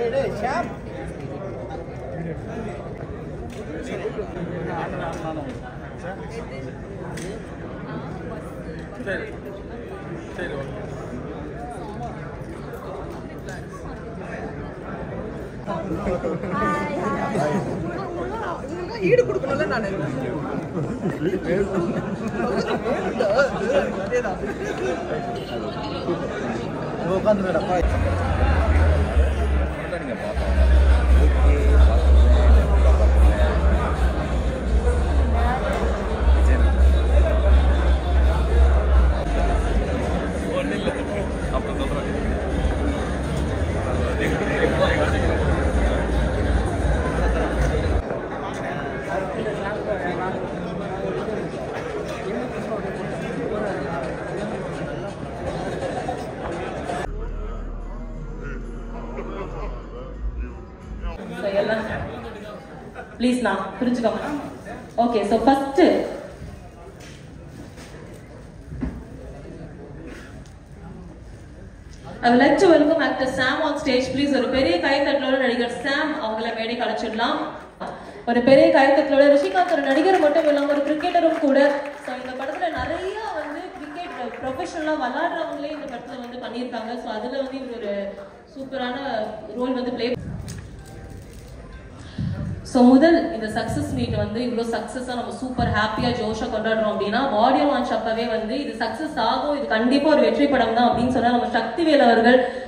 சரி சரி ஓகே ஈடு கொடுக்கணும்ல நானு அதேதான் அப்புறம் சொல்கிறேன் So, எல்லாம் ப்ளீஸ் நான் புரிஞ்சுக்கோங்க okay so first I would like to welcome actor Sam on stage, please. ஒரு பெரிய கைத்தட்டலோட நடிகர் சாம் அவங்கள மேடைக்கு அழைச்சிடலாம் ஒரு பெரிய கைத்தட்டலோட ரிஷிகாந்த் ஒரு நடிகர் மட்டும் இல்லாம ஒரு கிரிக்கெட்டரும் கூட ஸோ இந்த படத்துல நிறைய வந்து கிரிக்கெட் ப்ரொஃபஷனலா விளையாடுறவங்களே இந்த படத்துல வந்து பண்ணியிருக்காங்க ஸோ அதுல வந்து இவர் ஒரு சூப்பரான ரோல் வந்து ப்ளே ஸோ முதல் இந்த சக்ஸஸ் மீட் வந்து இவ்வளோ சக்ஸஸாக நம்ம சூப்பர் ஹாப்பியாக ஜோஷாக கொண்டாடுறோம் அப்படின்னா ஆடியோ லான்ச் அப்பவே வந்து இது சக்ஸஸ் ஆகும் இது கண்டிப்பாக ஒரு வெற்றி படம் தான் அப்படின்னு சொன்னா நம்ம சக்திவேல் அவர்கள்